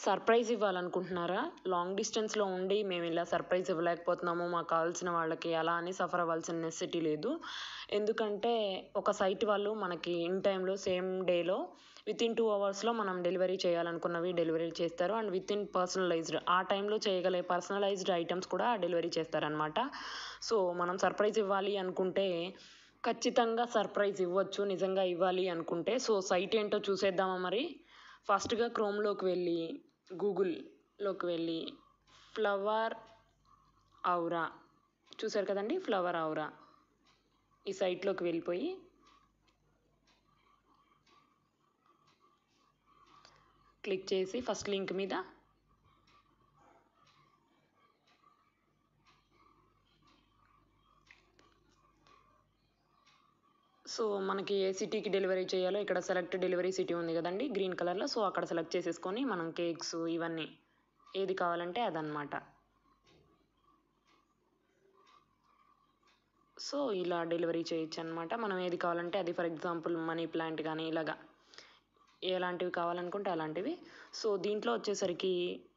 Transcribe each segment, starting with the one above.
surprise ఇవ్వాలనుకుంటున్నారా long డిస్టెన్స్లో ఉండి మేము ఇలా సర్ప్రైజ్ ఇవ్వలేకపోతున్నాము మాకు కావాల్సిన వాళ్ళకి అలా అని సఫర్ అవ్వాల్సిన నెసెసిటీ లేదు ఎందుకంటే ఒక సైట్ వాళ్ళు మనకి ఇన్ టైంలో సేమ్ డేలో విత్ ఇన్ టూ అవర్స్లో మనం డెలివరీ చేయాలనుకున్నవి డెలివరీ చేస్తారు అండ్ విత్ ఇన్ పర్సనలైజ్డ్ ఆ టైంలో చేయగలే పర్సనలైజ్డ్ ఐటమ్స్ కూడా డెలివరీ చేస్తారనమాట సో మనం సర్ప్రైజ్ ఇవ్వాలి అనుకుంటే ఖచ్చితంగా సర్ప్రైజ్ ఇవ్వచ్చు నిజంగా ఇవ్వాలి అనుకుంటే సో సైట్ ఏంటో చూసేద్దామా మరి ఫస్ట్గా క్రోమ్లోకి వెళ్ళి గూగుల్లోకి వెళ్ళి ఫ్లవర్ ఔరా చూసారు కదండి ఫ్లవర్ ఔరా ఈ సైట్లోకి వెళ్ళిపోయి క్లిక్ చేసి ఫస్ట్ లింక్ మీద సో మనకి ఏ సిటీకి డెలివరీ చేయాలో ఇక్కడ సెలెక్ట్ డెలివరీ సిటీ ఉంది కదండి గ్రీన్ కలర్లో సో అక్కడ సెలెక్ట్ చేసేసుకొని మనం కేక్స్ ఇవన్నీ ఏది కావాలంటే అదనమాట సో ఇలా డెలివరీ చేయొచ్చు అనమాట మనం ఏది కావాలంటే అది ఫర్ ఎగ్జాంపుల్ మనీ ప్లాంట్ కానీ ఇలాగా ఎలాంటివి కావాలనుకుంటే అలాంటివి సో దీంట్లో వచ్చేసరికి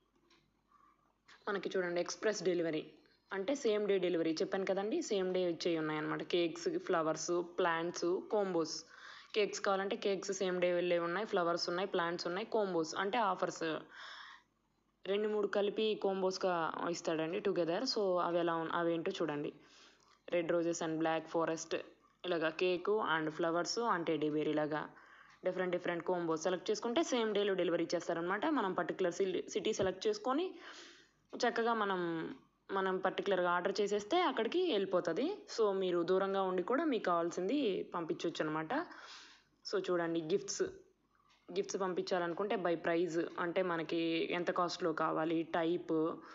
మనకి చూడండి ఎక్స్ప్రెస్ డెలివరీ అంటే సేమ్ డే డెలివరీ చెప్పాను కదండి సేమ్ డే వచ్చేవి ఉన్నాయన్నమాట cakes flowers plants combos cakes కావాలంటే కేక్స్ సేమ్ డే వెళ్ళే ఉన్నాయి ఫ్లవర్స్ ఉన్నాయి ప్లాంట్స్ ఉన్నాయి కోంబోస్ అంటే ఆఫర్స్ రెండు మూడు కలిపి కోంబోస్గా ఇస్తాడండి టుగెదర్ సో అవి ఎలా ఉన్- అవి ఏంటో చూడండి red roses and black forest ఇలాగా cake and flowers and teddy bear ఇలాగా డిఫరెంట్ డిఫరెంట్ కోంబోస్ సెలెక్ట్ చేసుకుంటే సేమ్ డేలో డెలివరీ చేస్తారనమాట మనం పర్టికులర్ సిటీ సెలెక్ట్ చేసుకొని చక్కగా మనం మనం పర్టికులర్గా ఆర్డర్ చేసేస్తే అక్కడికి వెళ్ళిపోతుంది సో మీరు దూరంగా ఉండి కూడా మీకు కావాల్సింది పంపించవచ్చు అనమాట సో చూడండి గిఫ్ట్స్ గిఫ్ట్స్ పంపించాలనుకుంటే బై ప్రైజ్ అంటే మనకి ఎంత కాస్ట్లో కావాలి టైప్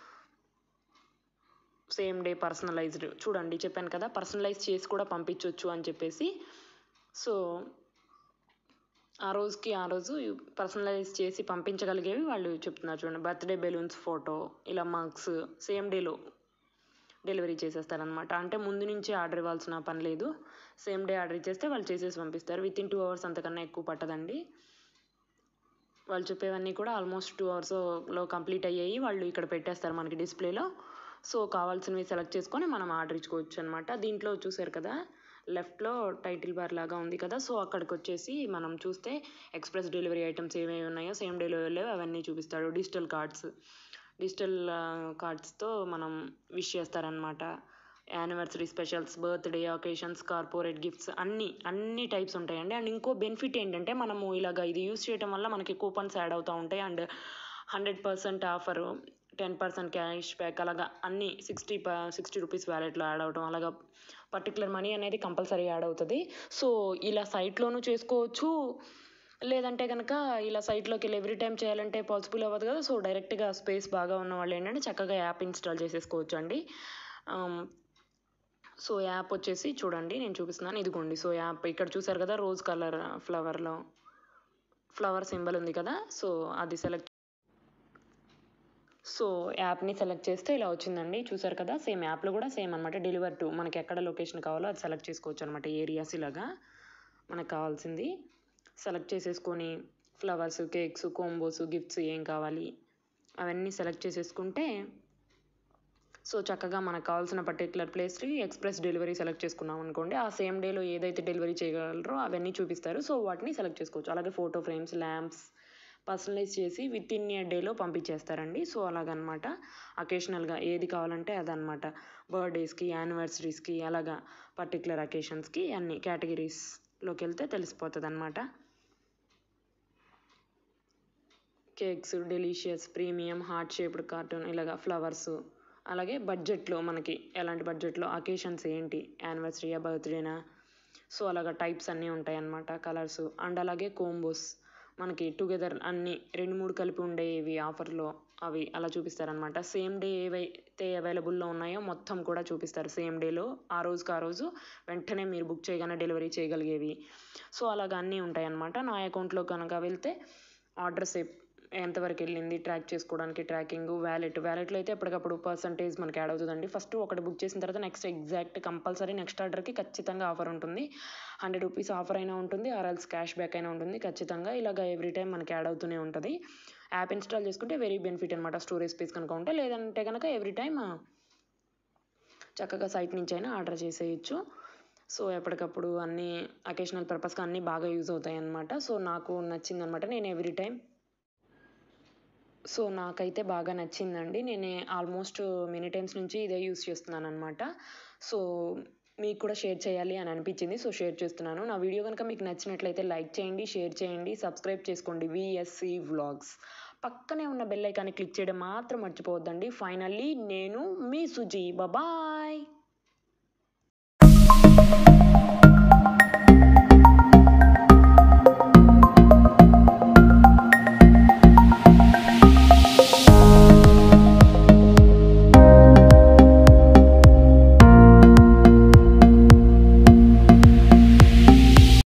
సేమ్ డే పర్సనలైజ్డ్ చూడండి చెప్పాను కదా పర్సనలైజ్ చేసి కూడా పంపించవచ్చు అని చెప్పేసి సో ఆ రోజుకి ఆ రోజు పర్సనలైజ్ చేసి పంపించగలిగేవి వాళ్ళు చెప్తున్నారు చూడండి బర్త్డే బెలూన్స్ ఫోటో ఇలా మగ్స్ సేమ్ డేలో డెలివరీ చేసేస్తారనమాట అంటే ముందు నుంచి ఆర్డర్ ఇవ్వాల్సిన పని లేదు సేమ్ డే ఆర్డర్ ఇచ్చేస్తే వాళ్ళు చేసేసి పంపిస్తారు విత్ ఇన్ టూ అవర్స్ అంతకన్నా ఎక్కువ పట్టదండి వాళ్ళు చెప్పేవన్నీ కూడా ఆల్మోస్ట్ టూ అవర్స్లో కంప్లీట్ అయ్యాయి వాళ్ళు ఇక్కడ పెట్టేస్తారు మనకి డిస్ప్లేలో సో కావాల్సినవి సెలెక్ట్ చేసుకొని మనం ఆర్డర్ ఇచ్చుకోవచ్చు అనమాట దీంట్లో చూసారు కదా లెఫ్ట్లో టైటిల్ బార్ లాగా ఉంది కదా సో అక్కడికి వచ్చేసి మనం చూస్తే ఎక్స్ప్రెస్ డెలివరీ ఐటమ్స్ ఏమేమి ఉన్నాయో సేమ్ డెలివరీ అవన్నీ చూపిస్తాడు డిజిటల్ కార్డ్స్ డిజిటల్ కార్డ్స్తో మనం విష్ చేస్తారనమాట anniversary specials birthday occasions corporate gifts అన్ని అన్ని టైప్స్ ఉంటాయండి అండ్ ఇంకో బెనిఫిట్ ఏంటంటే మనము ఇలాగ ఇది యూస్ చేయడం వల్ల మనకి కూపన్స్ యాడ్ అవుతూ ఉంటాయి and hundred percent offer ten percent cash back అలాగా అన్ని సిక్స్టీ ప సిక్స్టీ రూపీస్ వ్యాలెట్లో యాడ్ అవడం అలాగా పర్టికులర్ మనీ అనేది కంపల్సరీ యాడ్ అవుతుంది సో ఇలా సైట్లోనూ చేసుకోవచ్చు లేదంటే కనుక ఇలా సైట్లోకి వెళ్ళి ఎవ్రీ టైం చేయాలంటే పాసిబుల్ అవ్వదు కదా సో డైరెక్ట్గా స్పేస్ బాగా ఉన్న వాళ్ళు ఏంటంటే చక్కగా యాప్ ఇన్స్టాల్ చేసేసుకోవచ్చు అండి సో యాప్ వచ్చేసి చూడండి నేను చూపిస్తున్నాను ఇదిగోండి సో యాప్ ఇక్కడ చూసారు కదా రోజ్ కలర్ ఫ్లవర్లో ఫ్లవర్ సింబల్ ఉంది కదా సో అది సెలెక్ట్ సో యాప్ని సెలెక్ట్ చేస్తే ఇలా వచ్చిందండి చూసారు కదా సేమ్ యాప్లో కూడా సేమ్ అనమాట డెలివర్ టు మనకి ఎక్కడ లొకేషన్ కావాలో అది సెలెక్ట్ చేసుకోవచ్చు అనమాట ఏరియాస్ ఇలాగా మనకు కావాల్సింది సెలెక్ట్ చేసేసుకొని ఫ్లవర్స్ కేక్స్ కోంబోస్ గిఫ్ట్స్ ఏం కావాలి అవన్నీ సెలెక్ట్ చేసేసుకుంటే సో చక్కగా మనకు కావాల్సిన పర్టికులర్ ప్లేస్కి ఎక్స్ప్రెస్ డెలివరీ సెలెక్ట్ చేసుకున్నాం అనుకోండి ఆ సేమ్ డేలో ఏదైతే డెలివరీ చేయగలరో అవన్నీ చూపిస్తారు సో వాటిని సెలెక్ట్ చేసుకోవచ్చు అలాగే ఫోటో ఫ్రేమ్స్ ల్యాంప్స్ పర్సనలైజ్ చేసి విత్ ఇన్ ఏ డేలో పంపించేస్తారండి సో అలాగనమాట అకేషనల్గా ఏది కావాలంటే అదనమాట బర్త్డేస్కి యానివర్సరీస్కి అలాగా పర్టికులర్ అకేషన్స్కి అన్ని కేటగిరీస్లోకి వెళ్తే తెలిసిపోతుంది అనమాట cakes delicious premium heart shaped cartoon ఇలాగా ఫ్లవర్స్ అలాగే బడ్జెట్లో మనకి ఎలాంటి బడ్జెట్లో అకేషన్స్ ఏంటి యానివర్సరీయా బర్త్డేనా సో అలాగా టైప్స్ అన్నీ ఉంటాయి అన్నమాట కలర్స్ అండ్ అలాగే కోంబోస్ మనకి టుగెదర్ అన్ని రెండు మూడు కలిపి ఉండేవి ఆఫర్లో అవి అలా చూపిస్తారనమాట సేమ్ డే ఏవైతే అవైలబుల్లో ఉన్నాయో మొత్తం కూడా చూపిస్తారు సేమ్ డేలో ఆ రోజుకి ఆ రోజు వెంటనే మీరు బుక్ చేయగానే డెలివరీ చేయగలిగేవి సో అలాగ అన్నీ ఉంటాయి అన్నమాట నా అకౌంట్లో కనుక వెళ్తే ఆర్డర్స్ ఎంతవరకు వెళ్ళింది ట్రాక్ చేసుకోవడానికి ట్రాకింగ్ వ్యాలెట్ వ్యాలెట్లో అయితే ఎప్పటికప్పుడు పర్సంటేజ్ మనకి యాడ్ అవుతుందండి ఫస్ట్ ఒకటి బుక్ చేసిన తర్వాత నెక్స్ట్ ఎగ్జాక్ట్ కంపల్సరీ నెక్స్ట్ ఆర్డర్కి ఖచ్చితంగా ఆఫర్ ఉంటుంది హండ్రెడ్ రూపీస్ ఆఫర్ అయినా ఉంటుంది ఆర్ఎల్స్ క్యాష్ బ్యాక్ అయినా ఉంటుంది ఖచ్చితంగా ఇలాగ ఎవ్రీ టైం మనకి యాడ్ అవుతూనే ఉంటుంది యాప్ ఇన్స్టాల్ చేసుకుంటే వెరీ బెనిఫిట్ అనమాట స్టోరేజ్ స్పేస్ కనుక ఉంటే లేదంటే కనుక ఎవ్రీ టైమ్ చక్కగా సైట్ నుంచి అయినా ఆర్డర్ చేసేయచ్చు సో ఎప్పటికప్పుడు అన్నీ అకేషనల్ పర్పస్గా అన్నీ బాగా యూజ్ అవుతాయి అన్నమాట సో నాకు నచ్చిందనమాట నేను ఎవ్రీ టైం సో నాకైతే బాగా నచ్చిందండి నేను ఆల్మోస్ట్ మెనీ టైమ్స్ నుంచి ఇదే యూస్ చేస్తున్నాను అనమాట సో మీకు కూడా షేర్ చేయాలి అని అనిపించింది సో షేర్ చేస్తున్నాను నా వీడియో కనుక మీకు నచ్చినట్లయితే లైక్ చేయండి షేర్ చేయండి సబ్స్క్రైబ్ చేసుకోండి విఎస్సి వ్లాగ్స్ పక్కనే ఉన్న బెల్ ఐకాన్ని క్లిక్ చేయడం మాత్రం మర్చిపోవద్దండి ఫైనల్లీ నేను మీ సుజీ బాయ్